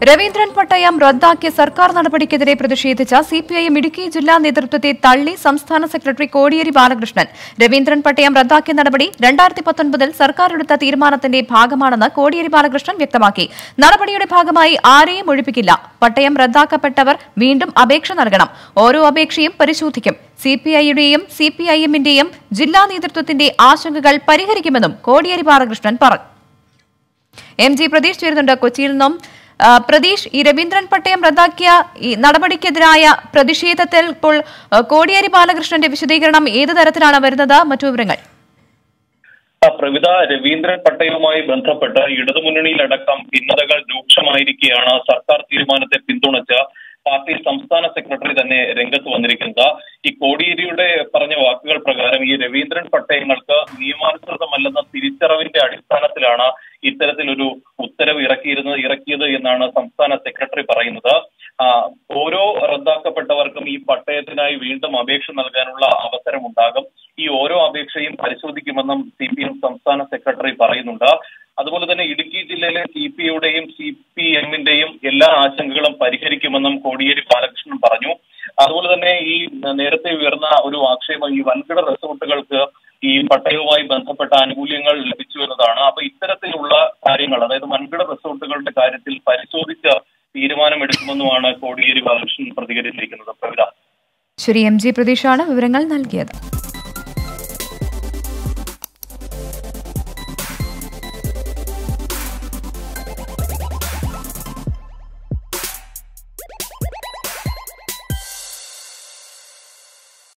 രവീന്ദ്രൻ പട്ടയം റദ്ദാക്കിയ സർക്കാർ നടപടിക്കെതിരെ പ്രതിഷേധിച്ച സിപിഐഎം ഇടുക്കി ജില്ലാ നേതൃത്വത്തെ തള്ളി സംസ്ഥാന സെക്രട്ടറി കോടിയേരി ബാലകൃഷ്ണൻ രവീന്ദ്രൻ പട്ടയം റദ്ദാക്കിയ നടപടി രണ്ടായിരത്തി പത്തൊൻപതിൽ സർക്കാർ എടുത്ത തീരുമാനത്തിന്റെ ഭാഗമാണെന്ന് കോടിയേരി ബാലകൃഷ്ണൻ വ്യക്തമാക്കി നടപടിയുടെ ഭാഗമായി ആരെയും ഒഴിപ്പിക്കില്ല പട്ടയം റദ്ദാക്കപ്പെട്ടവർ വീണ്ടും അപേക്ഷ നൽകണം ഓരോ അപേക്ഷയും പരിശോധിക്കും സിപിഐയുടെയും സിപിഐഎമ്മിന്റെയും ജില്ലാ നേതൃത്വത്തിന്റെ ആശങ്കകൾ പരിഹരിക്കുമെന്നും കോടിയേരി ബാലകൃഷ്ണൻ പറഞ്ഞു എം ജി പ്രതീഷ് ചേരുന്നുണ്ട് കൊച്ചിയിൽ നിന്നും ആ, പ്രതീഷ് ഈ രവീന്ദ്രൻ പട്ടയം റദ്ദാക്കിയ ഈ നടപടിക്കെതിരായ പ്രതിഷേധത്തിൽ ഇപ്പോൾ ആ, കോടിയേരി ബാലകൃഷ്ണന്റെ വിശദീകരണം ഏത് തരത്തിലാണ് വരുന്നത് മറ്റു വിവരങ്ങൾ ആ, പ്രവിധ രവീന്ദ്രൻ പട്ടയവുമായി ബന്ധപ്പെട്ട് ഇടതുമുന്നണിയിലടക്കം ഭിന്നതകൾ രൂക്ഷമായിരിക്കെയാണ് സർക്കാർ തീരുമാനത്തെ പിന്തുണച്ച് പാർട്ടി സംസ്ഥാന സെക്രട്ടറി തന്നെ രംഗത്ത് വന്നിരിക്കുന്നത് ഈ കോടിയേരിയുടെ പറഞ്ഞ വാക്കുകൾ പ്രകാരം ഈ രവീന്ദ്രൻ പട്ടയങ്ങൾക്ക് നിയമാനുസൃതമല്ലെന്ന തിരിച്ചറിവിന്റെ അടിസ്ഥാനത്തിലാണ് ഇത്തരത്തിലൊരു ഉത്തരവ് ഇറക്കിയിരുന്നത് ഇറക്കിയത് എന്നാണ് സംസ്ഥാന സെക്രട്ടറി പറയുന്നത് ആ, ഓരോ റദ്ദാക്കപ്പെട്ടവർക്കും ഈ പട്ടയത്തിനായി വീണ്ടും അപേക്ഷ നൽകാനുള്ള അവസരമുണ്ടാകും ഈ ഓരോ അപേക്ഷയും പരിശോധിക്കുമെന്നും സി പി എം സംസ്ഥാന സെക്രട്ടറി പറയുന്നുണ്ട് അതുപോലെ തന്നെ ഇടുക്കി ജില്ലയിലെ സി പി യുടെയും സി പി എമ്മിന്റെയും എല്ലാ ആശങ്കകളും പരിഹരിക്കുമെന്നും കോടിയേരി ബാലകൃഷ്ണൻ പറഞ്ഞു അതുപോലെ തന്നെ ഈ നേരത്തെ ഉയർന്ന ഒരു ആക്ഷേപം ഈ വൻകിട റിസോർട്ടുകൾക്ക് ഈ പട്ടയവുമായി ബന്ധപ്പെട്ട ആനുകൂല്യങ്ങൾ ലഭിച്ചു എന്നതാണ് അപ്പൊ ഇത്തരത്തിലുള്ള കാര്യങ്ങൾ അതായത് വൻകിട റിസോർട്ടുകളുടെ കാര്യത്തിൽ പരിശോധിച്ച് തീരുമാനമെടുക്കുമെന്നുമാണ് കോടിയേരി ബാലകൃഷ്ണൻ പ്രതികരിച്ചിരിക്കുന്നത് പ്രവിധ ശരി എം ജി പ്രതീഷാണ് വിവരങ്ങൾ നൽകിയത്